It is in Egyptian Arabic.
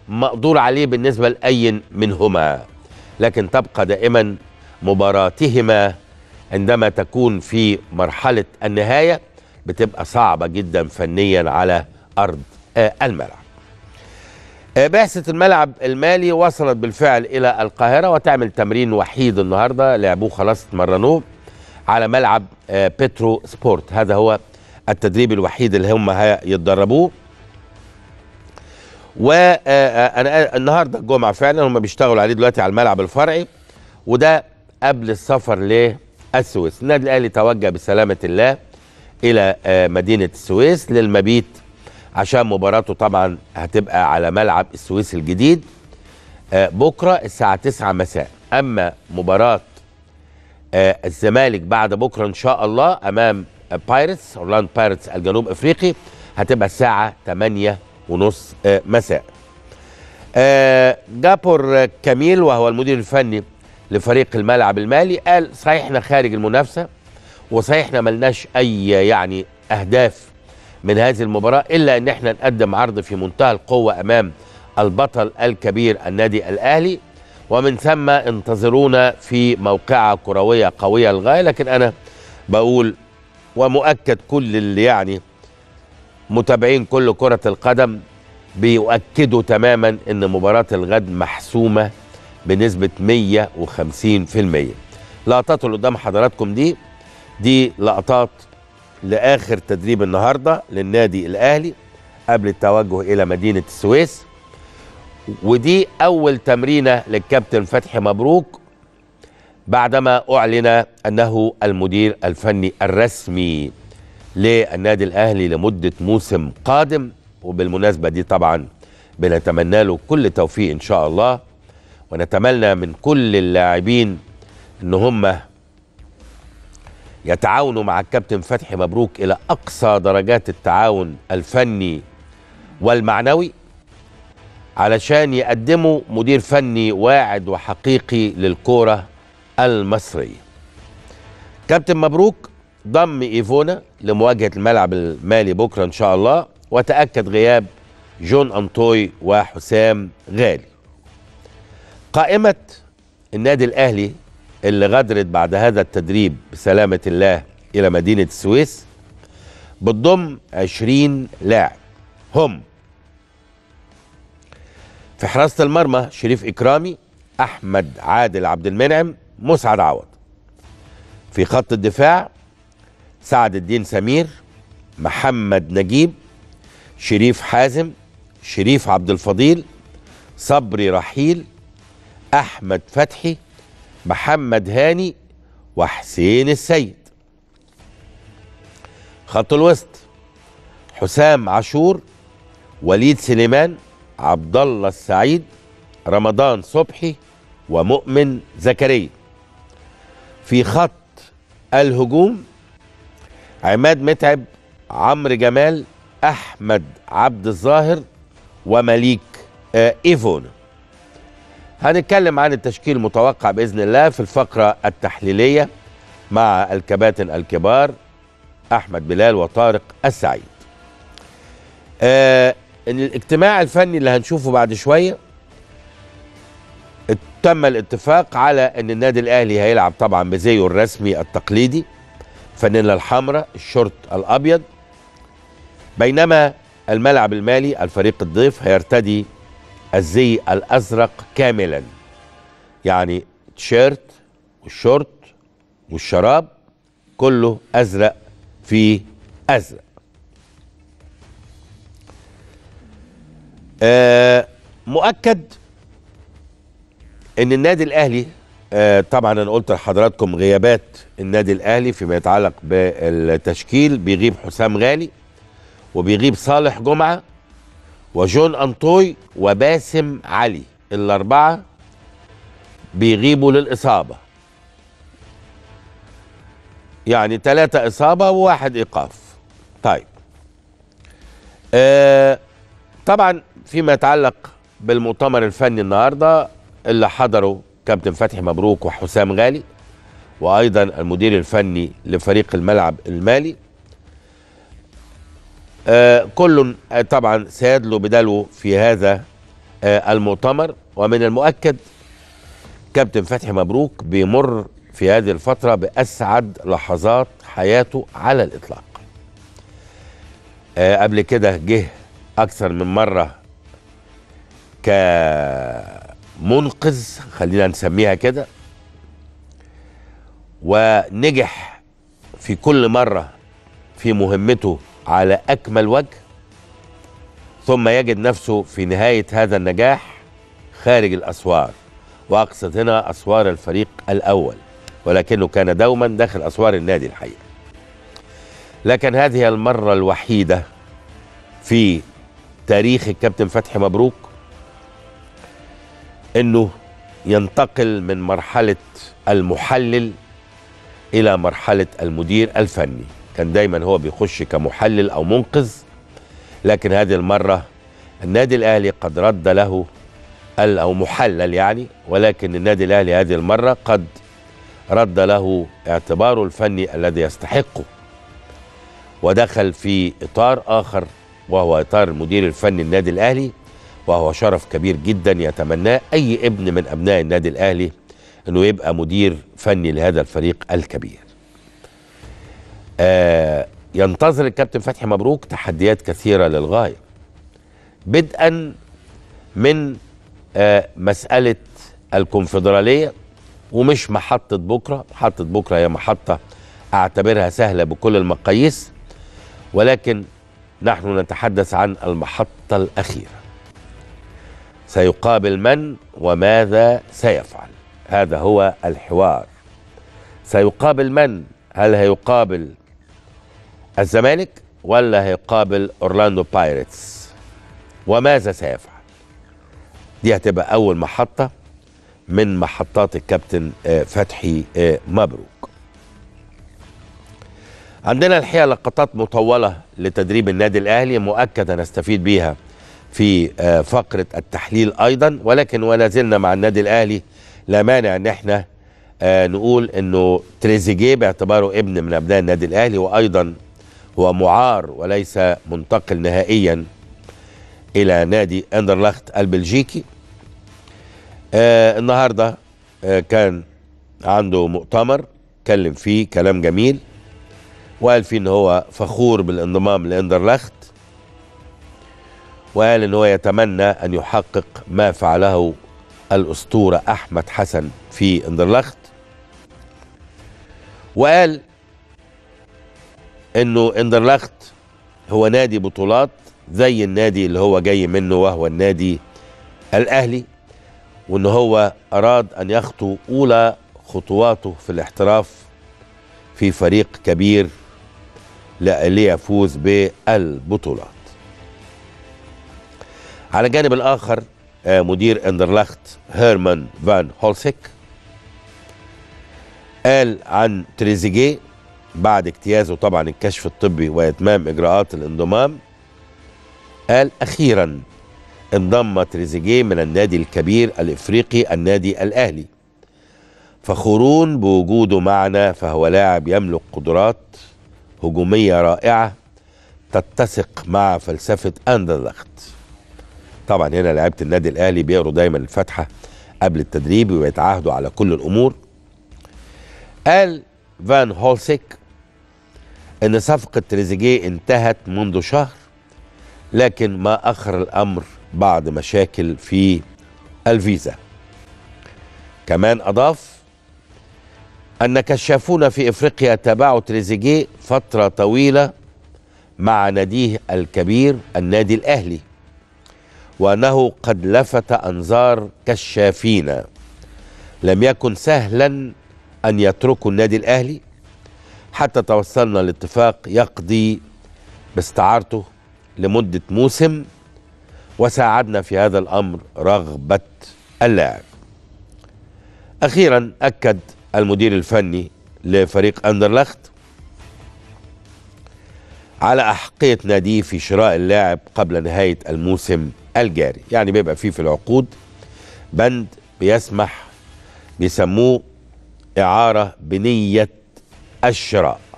مقدور عليه بالنسبه لاي منهما لكن تبقى دائما مباراتهما عندما تكون في مرحله النهايه بتبقى صعبه جدا فنيا على ارض آه، الملعب آه، بعثة الملعب المالي وصلت بالفعل إلى القاهرة وتعمل تمرين وحيد النهاردة لعبوه خلاص اتمرنوه على ملعب آه، بترو سبورت هذا هو التدريب الوحيد اللي هم هيتدربوه وانا النهارده الجمعه فعلا هم بيشتغلوا عليه دلوقتي على الملعب الفرعي وده قبل السفر للسويس النادي الاهلي توجه بسلامه الله الى آه، مدينه السويس للمبيت عشان مباراته طبعا هتبقى على ملعب السويس الجديد آه، بكره الساعه 9 مساء اما مباراه آه، الزمالك بعد بكره ان شاء الله امام آه، بايرتس اورلاند بايرتس الجنوب افريقي هتبقى الساعه 8 ونص آه، مساء آه، جابور كميل وهو المدير الفني لفريق الملعب المالي قال صحيح احنا خارج المنافسه وصحيح احنا ملناش اي يعني اهداف من هذه المباراه الا ان احنا نقدم عرض في منتهى القوه امام البطل الكبير النادي الاهلي ومن ثم انتظرونا في موقعة كروية قوية للغاية لكن أنا بقول ومؤكد كل اللي يعني متابعين كل كرة القدم بيؤكدوا تماما ان مباراة الغد محسومة بنسبة 150% لقطات اللي قدام حضراتكم دي دي لقطات لآخر تدريب النهاردة للنادي الأهلي قبل التوجه إلى مدينة السويس ودي أول تمرينة للكابتن فتحي مبروك بعدما أعلن أنه المدير الفني الرسمي للنادي الأهلي لمدة موسم قادم وبالمناسبة دي طبعا بنتمنى له كل توفيق إن شاء الله ونتمنى من كل اللاعبين إن هم يتعاونوا مع الكابتن فتحي مبروك إلى أقصى درجات التعاون الفني والمعنوي علشان يقدموا مدير فني واعد وحقيقي للكورة المصرية كابتن مبروك ضم إيفونا لمواجهة الملعب المالي بكرة إن شاء الله وتأكد غياب جون أنطوي وحسام غالي قائمة النادي الأهلي اللي غادرت بعد هذا التدريب بسلامة الله إلى مدينة السويس بتضم 20 لاعب هم في حراسة المرمى شريف إكرامي أحمد عادل عبد المنعم مسعد عوض في خط الدفاع سعد الدين سمير محمد نجيب شريف حازم شريف عبد الفضيل صبري رحيل أحمد فتحي محمد هاني وحسين السيد خط الوسط حسام عاشور وليد سليمان عبد الله السعيد رمضان صبحي ومؤمن زكريا في خط الهجوم عماد متعب عمرو جمال احمد عبد الظاهر ومليك آه ايفون هنتكلم عن التشكيل المتوقع باذن الله في الفقره التحليليه مع الكباتن الكبار احمد بلال وطارق السعيد آه ان الاجتماع الفني اللي هنشوفه بعد شويه تم الاتفاق على ان النادي الاهلي هيلعب طبعا بزيه الرسمي التقليدي فانيلا الحمراء الشورت الابيض بينما الملعب المالي الفريق الضيف هيرتدي الزي الازرق كاملا يعني تيشيرت والشورت والشراب كله ازرق في ازرق آه مؤكد ان النادي الاهلي آه طبعا انا قلت لحضراتكم غيابات النادي الاهلي فيما يتعلق بالتشكيل بيغيب حسام غالي وبيغيب صالح جمعه وجون انطوي وباسم علي الاربعه بيغيبوا للاصابه يعني ثلاثه اصابه وواحد ايقاف طيب آه طبعا فيما يتعلق بالمؤتمر الفني النهارده اللي حضروا كابتن فتحي مبروك وحسام غالي وايضا المدير الفني لفريق الملعب المالي آه كل طبعا سيدلو بدلو في هذا آه، المؤتمر ومن المؤكد كابتن فتحي مبروك بيمر في هذه الفترة بأسعد لحظات حياته على الإطلاق آه، قبل كده جه أكثر من مرة كمنقذ خلينا نسميها كده ونجح في كل مرة في مهمته على أكمل وجه ثم يجد نفسه في نهاية هذا النجاح خارج الأسوار وأقصد هنا أسوار الفريق الأول ولكنه كان دوما داخل أسوار النادي الحقيقة لكن هذه المرة الوحيدة في تاريخ الكابتن فتحي مبروك انه ينتقل من مرحلة المحلل الى مرحلة المدير الفني كان دايما هو بيخش كمحلل او منقذ لكن هذه المرة النادي الاهلي قد رد له ال- او محلل يعني ولكن النادي الاهلي هذه المرة قد رد له اعتباره الفني الذي يستحقه ودخل في اطار اخر وهو اطار المدير الفني النادي الاهلي وهو شرف كبير جدا يتمناه اي ابن من ابناء النادي الاهلي انه يبقى مدير فني لهذا الفريق الكبير. آه ينتظر الكابتن فتحي مبروك تحديات كثيره للغايه. بدءا من آه مساله الكونفدراليه ومش محطه بكره، محطه بكره هي محطه اعتبرها سهله بكل المقاييس ولكن نحن نتحدث عن المحطه الاخيره. سيقابل من وماذا سيفعل هذا هو الحوار سيقابل من هل هيقابل الزمالك ولا هيقابل اورلاندو بايرتس وماذا سيفعل دي هتبقى اول محطه من محطات الكابتن آه، فتحي آه، مبروك عندنا الحقيقه لقطات مطوله لتدريب النادي الاهلي مؤكد هنستفيد بيها في آه، فقره التحليل ايضا ولكن ولا زلنا مع النادي الاهلي لا مانع ان احنا آه، نقول انه تريزيجيه باعتباره ابن من ابناء النادي الاهلي وايضا هو معار وليس منتقل نهائيا الى نادي اندرلخت البلجيكي آه النهارده آه كان عنده مؤتمر اتكلم فيه كلام جميل وقال فيه ان هو فخور بالانضمام لاندرلخت وقال ان هو يتمنى ان يحقق ما فعله الاسطوره احمد حسن في اندرلخت وقال انه اندرلخت هو نادي بطولات زي النادي اللي هو جاي منه وهو النادي الاهلي وان هو اراد ان يخطو اولى خطواته في الاحتراف في فريق كبير ل- ليفوز بالبطولات على الجانب الاخر آه، مدير اندرلخت هيرمان فان هولسيك قال عن تريزيجيه بعد اجتيازه طبعا الكشف الطبي واتمام اجراءات الانضمام قال اخيرا انضم تريزيجيه من النادي الكبير الافريقي النادي الاهلي فخورون بوجوده معنا فهو لاعب يملك قدرات هجوميه رائعه تتسق مع فلسفه اندرلخت طبعا هنا لعيبه النادي الاهلي بيقروا دايما الفاتحه قبل التدريب ويتعاهدوا على كل الامور قال فان هولسيك ان صفقه تريزيجيه انتهت منذ شهر لكن ما اخر الامر بعض مشاكل في الفيزا كمان اضاف ان كشافون في افريقيا تابعوا تريزيجيه فتره طويله مع ناديه الكبير النادي الاهلي وانه قد لفت انظار كشافين لم يكن سهلا ان يتركوا النادي الاهلي حتى توصلنا لاتفاق يقضي باستعارته لمده موسم وساعدنا في هذا الامر رغبه اللاعب. اخيرا اكد المدير الفني لفريق اندرلخت على احقيه ناديه في شراء اللاعب قبل نهايه الموسم الجاري، يعني بيبقى فيه في العقود بند بيسمح بيسموه اعاره بنيه الشراء.